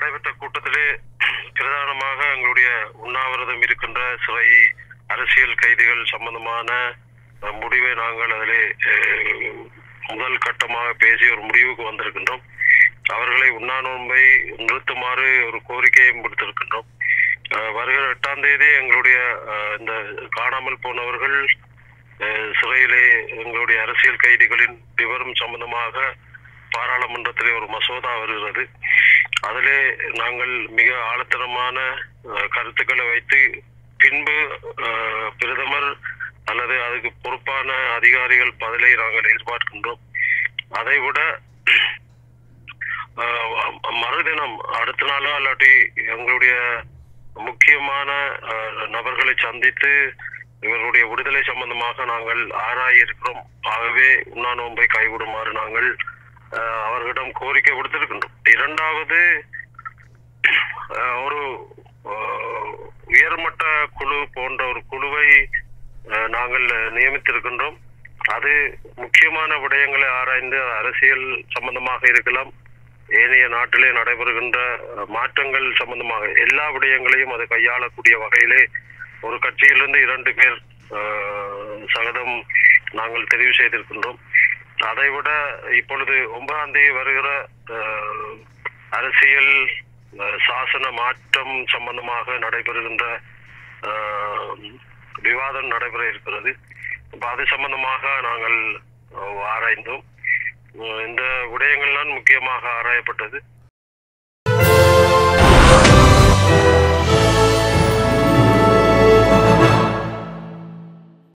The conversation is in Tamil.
நடைபெற்ற கூட்டத்திலே பிரதானமாக எங்களுடைய உண்ணாவிரதம் இருக்கின்ற சிறை அரசியல் கைதிகள் சம்பந்தமான அஹ், முடிவை நாங்கள் அதிலே அஹ், முதல் கட்டமாக பேசி ஒரு முடிவுக்கு வந்திருக்கின்றோம் அவர்களை உண்ணா நோன்பை நிறுத்துமாறு ஒரு கோரிக்கையும் விடுத்திருக்கின்றோம் அஹ், வருகிற எட்டாம் தேதி எங்களுடைய அஹ், இந்த காணாமல் போனவர்கள் அஹ், சிறையிலே எங்களுடைய அரசியல் கைதிகளின் விவரம் சம்பந்தமாக பாராளுமன்றத்திலே ஒரு மசோதா வருகிறது அதிலே நாங்கள் மிக ஆழத்தனமான அஹ், கருத்துக்களை வைத்து பின்பு அஹ், பிரதமர் அல்லது அதுக்கு பொறுப்பான அதிகாரிகள் பதிலை நாங்கள் எதிர்பார்க்கின்றோம் அதை விட அஹ், மறுதினம் அடுத்த நாளோ அல்லாட்டி எங்களுடைய முக்கியமான அஹ், நபர்களை சந்தித்து இவர்களுடைய விடுதலை சம்பந்தமாக நாங்கள் ஆராய இருக்கிறோம் ஆகவே உண்ணா நோன்பை கைவிடுமாறு நாங்கள் அஹ், அவர்களிடம் கோரிக்கை விடுத்திருக்கின்றோம் இரண்டாவது அஹ், ஒரு அஹ், உயர்மட்ட குழு போன்ற ஒரு குழுவை அஹ், நாங்கள் நியமித்திருக்கின்றோம் அது முக்கியமான விடயங்களை ஆராய்ந்து அரசியல் சம்பந்தமாக இருக்கலாம் ஏனைய நாட்டிலே நடைபெறுகின்ற அஹ், மாற்றங்கள் சம்பந்தமாக எல்லா விடயங்களையும் அது கையாளக்கூடிய வகையிலே ஒரு கட்சியிலிருந்து இரண்டு பேர் அஹ், சகதம் நாங்கள் தெரிவு செய்திருக்கின்றோம் அதைவிட இப்பொழுது ஒன்பதாம் தேதி வருகிற அஹ், அரசியல் அஹ், சாசன மாற்றம் சம்பந்தமாக நடைபெறுகின்ற அஹ், விவாதம் நடைபெற இருக்கிறது இப்ப அது சம்பந்தமாக நாங்கள் அஹ், ஆராய்ந்தோம் அஹ், இந்த விடயங்கள்லாம் முக்கியமாக ஆராயப்பட்டது